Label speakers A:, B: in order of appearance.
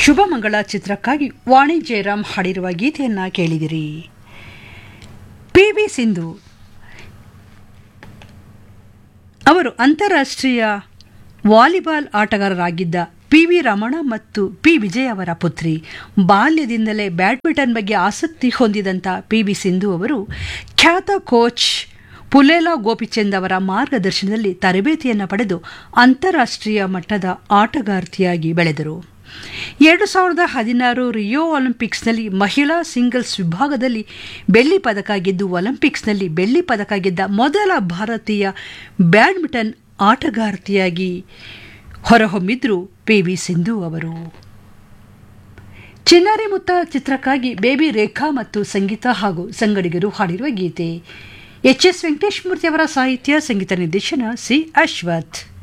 A: ಶುಭಮಂಗಳ ಚಿತ್ರಕ್ಕಾಗಿ ವಾಣಿ ಜಯರಾಮ್ ಹಾಡಿರುವ ಗೀತೆಯನ್ನ ಕೇಳಿದಿರಿ ಪಿ ವಿ ಸಿಂಧು ಅವರು ಅಂತಾರಾಷ್ಟ್ರೀಯ ವಾಲಿಬಾಲ್ ಆಟಗಾರರಾಗಿದ್ದ ಪಿ ವಿ ರಮಣ ಮತ್ತು ಪಿ ವಿಜಯ್ ಅವರ ಪುತ್ರಿ ಬಾಲ್ಯದಿಂದಲೇ ಬ್ಯಾಡ್ಮಿಂಟನ್ ಬಗ್ಗೆ ಆಸಕ್ತಿ ಹೊಂದಿದಂಥ ಪಿ ವಿ ಸಿಂಧು ಅವರು ಖ್ಯಾತ ಕೋಚ್ ಪುಲೇಲಾ ಗೋಪಿಚಂದ್ ಅವರ ಮಾರ್ಗದರ್ಶನದಲ್ಲಿ ತರಬೇತಿಯನ್ನು ಪಡೆದು ಅಂತಾರಾಷ್ಟ್ರೀಯ ಮಟ್ಟದ ಆಟಗಾರ್ತಿಯಾಗಿ ಬೆಳೆದರು ಎರಡು ಸಾವಿರದ ಹದಿನಾರು ರಿಯೋ ಒಲಿಂಪಿಕ್ಸ್ನಲ್ಲಿ ಮಹಿಳಾ ಸಿಂಗಲ್ಸ್ ವಿಭಾಗದಲ್ಲಿ ಬೆಳ್ಳಿ ಪದಕ ಗೆದ್ದು ಒಲಿಂಪಿಕ್ಸ್ನಲ್ಲಿ ಬೆಳ್ಳಿ ಪದಕ ಗೆದ್ದ ಮೊದಲ ಭಾರತೀಯ ಬ್ಯಾಡ್ಮಿಂಟನ್ ಆಟಗಾರ್ತಿಯಾಗಿ ಹೊರಹೊಮ್ಮಿದ್ರು ಪಿ ವಿ ಸಿಂಧು ಅವರು ಚಿನ್ನಾರಿ ಮುತ್ತ ಚಿತ್ರಕ್ಕಾಗಿ ಬೇಬಿ ರೇಖಾ ಮತ್ತು ಸಂಗೀತ ಹಾಗೂ ಸಂಗಡಿಗರು ಹಾಡಿರುವ ಗೀತೆ ಎಚ್ ಎಸ್ ವೆಂಕಟೇಶ್ ಮೂರ್ತಿ ಅವರ ಸಾಹಿತ್ಯ ಸಂಗೀತ ನಿರ್ದೇಶನ ಸಿ ಅಶ್ವಥ್